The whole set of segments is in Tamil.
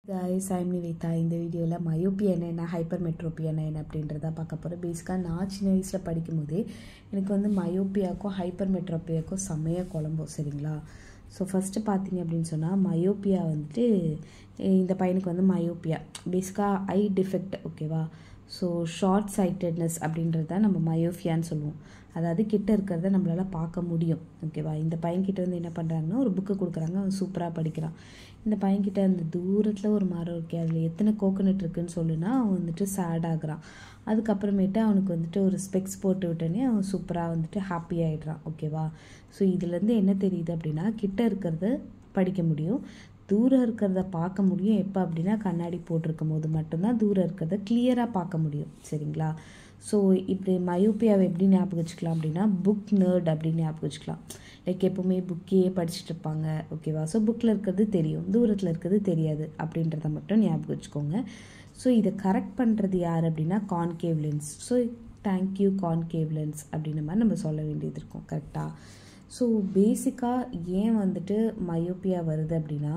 கைஸ் ஐம் நிவேதா இந்த வீடியோவில் மயோப்பியா என்ன ஹைப்பர் மெட்ரோப்பியா என்ன அப்படின்றத பார்க்க போகிறேன் பேசிக்காக நான் சின்ன வயசில் படிக்கும்போதே எனக்கு வந்து மயோப்பியாக்கும் ஹைப்பர் மெட்ரோப்பியாக்கும் செம்மையாக குழம்பும் சரிங்களா ஸோ ஃபஸ்ட்டு பார்த்தீங்க அப்படின்னு சொன்னால் மயோப்பியா வந்துட்டு இந்த பையனுக்கு வந்து மயோப்பியா பேசிக்காக ஐ டிஃபெக்ட் ஓகேவா ஸோ ஷார்ட் சைட்டட்னஸ் அப்படின்றது தான் நம்ம மயோஃபியான்னு சொல்லுவோம் அதாவது கிட்ட இருக்கிறத நம்மளால் பார்க்க முடியும் ஓகேவா இந்த பையன்கிட்ட வந்து என்ன பண்ணுறாங்கன்னா ஒரு புக்கு கொடுக்குறாங்க அவன் சூப்பராக படிக்கிறான் இந்த பையன்கிட்ட அந்த தூரத்தில் ஒரு மரம் இருக்கே அதில் எத்தனை கோகோனட் இருக்குன்னு சொல்லுனா அவன் வந்துட்டு சேட் ஆகுறான் அதுக்கப்புறமேட்டு அவனுக்கு வந்துட்டு ஒரு ஸ்பெக்ஸ் போட்டு விட்டோன்னே அவன் சூப்பராக வந்துட்டு ஹாப்பி ஆகிடுறான் ஓகேவா ஸோ இதுலேருந்து என்ன தெரியுது அப்படின்னா கிட்ட இருக்கிறத படிக்க முடியும் தூரம் இருக்கிறத பார்க்க முடியும் எப்போ அப்படின்னா கண்ணாடி போட்டிருக்கும் போது மட்டும்தான் தூரம் இருக்கிறத கிளியராக பார்க்க முடியும் சரிங்களா ஸோ இப்படி மயோப்பியாவை எப்படி ஞாபகம் வச்சுக்கலாம் அப்படின்னா புக் நர்ட் அப்படின்னு ஞாபகம் வச்சுக்கலாம் லைக் எப்போவுமே புக்கே படிச்சுட்டு இருப்பாங்க ஓகேவா ஸோ புக்கில் இருக்கிறது தெரியும் தூரத்தில் இருக்கிறது தெரியாது அப்படின்றத மட்டும் ஞாபகம் வச்சுக்கோங்க ஸோ இதை கரெக்ட் பண்ணுறது யார் அப்படின்னா concave lens so thank you concave lens அப்படின்ற மாதிரி நம்ம சொல்ல வேண்டியது இருக்கும் கரெக்டாக ஸோ பேசிக்காக ஏன் வந்துட்டு மயோப்பியா வருது அப்படின்னா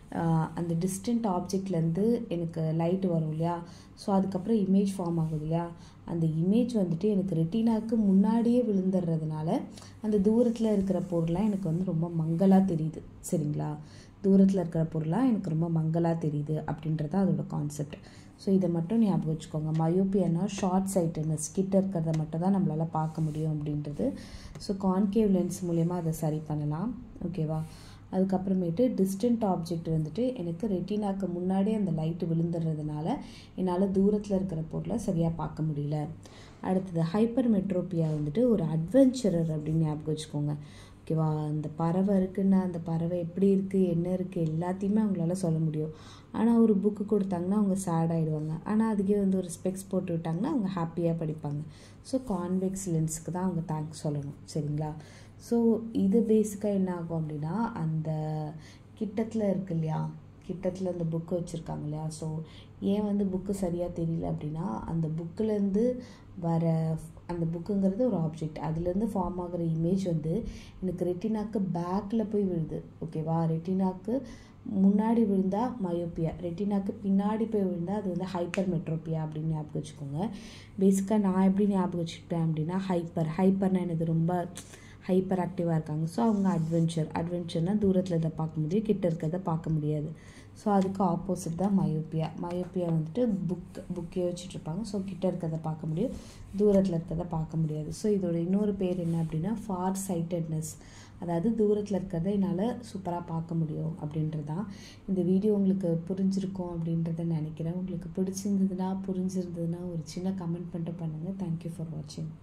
அந்த டிஸ்டன்ட் ஆப்ஜெக்ட்லேருந்து எனக்கு லைட் வரும் இல்லையா ஸோ அதுக்கப்புறம் இமேஜ் ஃபார்ம் ஆகுது இல்லையா அந்த இமேஜ் வந்துட்டு எனக்கு ரெட்டினாக்கு முன்னாடியே விழுந்துடுறதுனால அந்த தூரத்தில் இருக்கிற பொருளாக எனக்கு வந்து ரொம்ப மங்கலாக தெரியுது சரிங்களா தூரத்தில் இருக்கிற பொருளாக எனக்கு ரொம்ப மங்கலாக தெரியுது அப்படின்றது அதோட கான்செப்ட் ஸோ இதை மட்டும் ஞாபகம் வச்சுக்கோங்க மயோப்பியானா ஷார்ட் சைட்டட்னஸ் கிட்ட இருக்கிறத மட்டும் தான் நம்மளால் பார்க்க முடியும் அப்படின்றது ஸோ கான்கேவ் லென்ஸ் மூலயமா அதை சரி பண்ணலாம் ஓகேவா அதுக்கப்புறமேட்டு டிஸ்டன்ட் ஆப்ஜெக்ட் வந்துட்டு எனக்கு ரெட்டினாக்கு முன்னாடியே அந்த லைட்டு விழுந்துடுறதுனால என்னால் தூரத்தில் இருக்கிற பொருளை சரியாக பார்க்க முடியல அடுத்தது ஹைப்பர் மெட்ரோப்பியா வந்துட்டு ஒரு அட்வென்ச்சரர் அப்படின்னு ஞாபகம் வச்சுக்கோங்க ஓகேவா அந்த பறவை இருக்குன்னா அந்த பறவை எப்படி இருக்குது என்ன இருக்குது எல்லாத்தையுமே அவங்களால சொல்ல முடியும் ஆனால் ஒரு புக்கு கொடுத்தாங்கன்னா அவங்க சேட் ஆகிடுவாங்க ஆனால் அதுக்கே வந்து ஒரு ஸ்பெக்ஸ் போட்டு விட்டாங்கன்னா அவங்க ஹாப்பியாக படிப்பாங்க ஸோ கான்வெக்ஸ் லென்ஸுக்கு தான் அவங்க தேங்க்ஸ் சொல்லணும் சரிங்களா ஸோ இது பேசிக்காக என்ன ஆகும் அப்படின்னா அந்த கிட்டத்தில் இருக்கு இல்லையா கிட்டத்தில் அந்த புக்கு வச்சுருக்காங்க இல்லையா ஸோ ஏன் வந்து புக்கு சரியாக தெரியல அப்படின்னா அந்த புக்கிலேருந்து வர அந்த புக்குங்கிறது ஒரு ஆப்ஜெக்ட் அதுலேருந்து ஃபார்ம் ஆகிற இமேஜ் வந்து எனக்கு ரெட்டினாக்கு பேக்கில் போய் விழுது ஓகேவா ரெட்டினாக்கு முன்னாடி விழுந்தால் மயோப்பியா ரெட்டினாக்கு பின்னாடி போய் விழுந்தால் அது வந்து ஹைப்பர் மெட்ரோப்பியா அப்படின்னு ஞாபகம் வச்சுக்கோங்க பேசிக்காக நான் எப்படி ஞாபகம் வச்சுக்கிட்டேன் அப்படின்னா ஹைப்பர் ஹைப்பர்னால் எனக்கு ரொம்ப ஹைப்பர் ஆக்டிவாக இருக்காங்க ஸோ அவங்க அட்வென்ச்சர் அட்வென்ச்சர்னால் தூரத்தில் இதை பார்க்க முடியும் கிட்ட இருக்கிறத பார்க்க முடியாது ஸோ அதுக்கு ஆப்போசிட் தான் மயோப்பியா மயோப்பியா வந்துட்டு புக் புக்கே வச்சுட்ருப்பாங்க ஸோ கிட்ட இருக்கிறத பார்க்க முடியும் தூரத்தில் இருக்கிறத பார்க்க முடியாது ஸோ இதோட இன்னொரு பேர் என்ன அப்படின்னா ஃபார் சைட்டட்னஸ் அதாவது தூரத்தில் இருக்கிறத என்னால் சூப்பராக பார்க்க முடியும் அப்படின்றது தான் இந்த வீடியோ உங்களுக்கு புரிஞ்சிருக்கும் அப்படின்றத நினைக்கிறேன் உங்களுக்கு பிடிச்சிருந்ததுன்னா புரிஞ்சிருந்ததுன்னா ஒரு சின்ன கமெண்ட் பண்ணிட்டு பண்ணுங்கள் தேங்க்யூ ஃபார் வாட்சிங்